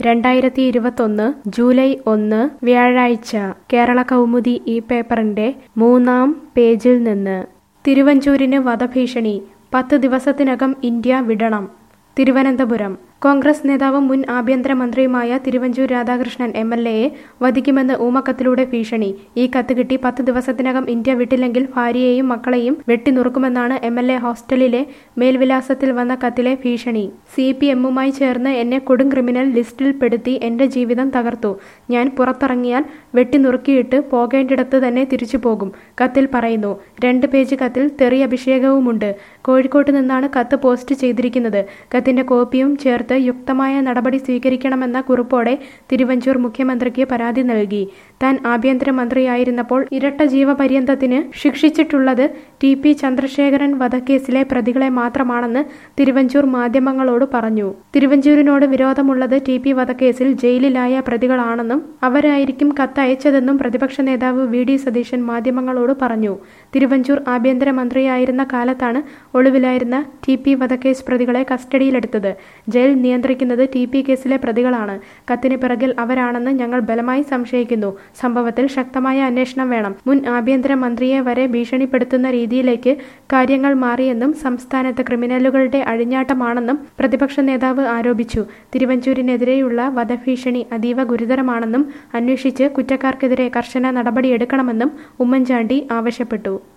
രണ്ടായിരത്തി ഇരുപത്തൊന്ന് ജൂലൈ ഒന്ന് വ്യാഴാഴ്ച കേരള കൗമുദി ഈ പേപ്പറിന്റെ മൂന്നാം പേജിൽ നിന്ന് തിരുവഞ്ചൂരിന് വധഭീഷണി പത്ത് ദിവസത്തിനകം ഇന്ത്യ വിടണം തിരുവനന്തപുരം കോൺഗ്രസ് നേതാവും മുൻ ആഭ്യന്തരമന്ത്രിയുമായ തിരുവഞ്ചൂർ രാധാകൃഷ്ണൻ എം എൽ എയെ വധിക്കുമെന്ന് ഊമക്കത്തിലൂടെ ഭീഷണി ഈ കത്ത് കിട്ടി പത്ത് ദിവസത്തിനകം ഇന്ത്യ വിട്ടില്ലെങ്കിൽ ഭാര്യയെയും മക്കളെയും വെട്ടിനുറുക്കുമെന്നാണ് എം എൽ എ ഹോസ്റ്റലിലെ മേൽവിലാസത്തിൽ വന്ന കത്തിലെ ഭീഷണി സി പി എമ്മുമായി ചേർന്ന് എന്നെ കൊടും ക്രിമിനൽ ലിസ്റ്റിൽ പെടുത്തി എന്റെ ജീവിതം തകർത്തു ഞാൻ പുറത്തിറങ്ങിയാൽ വെട്ടിനുറുക്കിയിട്ട് പോകേണ്ടിടത്ത് തന്നെ തിരിച്ചു പോകും കത്തിൽ പറയുന്നു രണ്ട് പേജ് കത്തിൽ തെറി അഭിഷേകവുമുണ്ട് കോഴിക്കോട്ട് നിന്നാണ് കത്ത് പോസ്റ്റ് ചെയ്തിരിക്കുന്നത് കത്തിന്റെ കോപ്പിയും ചേർത്ത് യുക്തമായ നടപടി സ്വീകരിക്കണമെന്ന കുറിപ്പോടെ തിരുവഞ്ചൂർ മുഖ്യമന്ത്രിക്ക് പരാതി നൽകി താൻ ആഭ്യന്തരമന്ത്രിയായിരുന്നപ്പോൾ ഇരട്ട ജീവപര്യന്തത്തിന് ശിക്ഷിച്ചിട്ടുള്ളത് ടി പി ചന്ദ്രശേഖരൻ വധക്കേസിലെ പ്രതികളെ മാത്രമാണെന്ന് തിരുവഞ്ചൂർ മാധ്യമങ്ങളോട് പറഞ്ഞു തിരുവഞ്ചൂരിനോട് വിരോധമുള്ളത് ടി പി വധക്കേസിൽ ജയിലിലായ പ്രതികളാണെന്നും അവരായിരിക്കും കത്തയച്ചതെന്നും പ്രതിപക്ഷ നേതാവ് വി ഡി സതീശൻ മാധ്യമങ്ങളോട് പറഞ്ഞു തിരുവഞ്ചൂർ ആഭ്യന്തരമന്ത്രിയായിരുന്ന കാലത്താണ് ഒളിവിലായിരുന്ന ടി പി വധക്കേസ് പ്രതികളെ കസ്റ്റഡിയിലെടുത്തത് ജയിൽ നിയന്ത്രിക്കുന്നത് ടി പി കേസിലെ പ്രതികളാണ് കത്തിന് പിറകിൽ അവരാണെന്ന് ഞങ്ങൾ ബലമായി സംശയിക്കുന്നു സംഭവത്തിൽ ശക്തമായ അന്വേഷണം വേണം മുൻ ആഭ്യന്തരമന്ത്രിയെ വരെ ഭീഷണിപ്പെടുത്തുന്ന രീതിയിലേക്ക് കാര്യങ്ങൾ മാറിയെന്നും സംസ്ഥാനത്ത് ക്രിമിനലുകളുടെ അഴിഞ്ഞാട്ടമാണെന്നും പ്രതിപക്ഷ നേതാവ് ആരോപിച്ചു തിരുവഞ്ചൂരിനെതിരെയുള്ള വധഭീഷണി അതീവ ഗുരുതരമാണെന്നും അന്വേഷിച്ച് കുറ്റക്കാർക്കെതിരെ കർശന നടപടിയെടുക്കണമെന്നും ഉമ്മൻചാണ്ടി ആവശ്യപ്പെട്ടു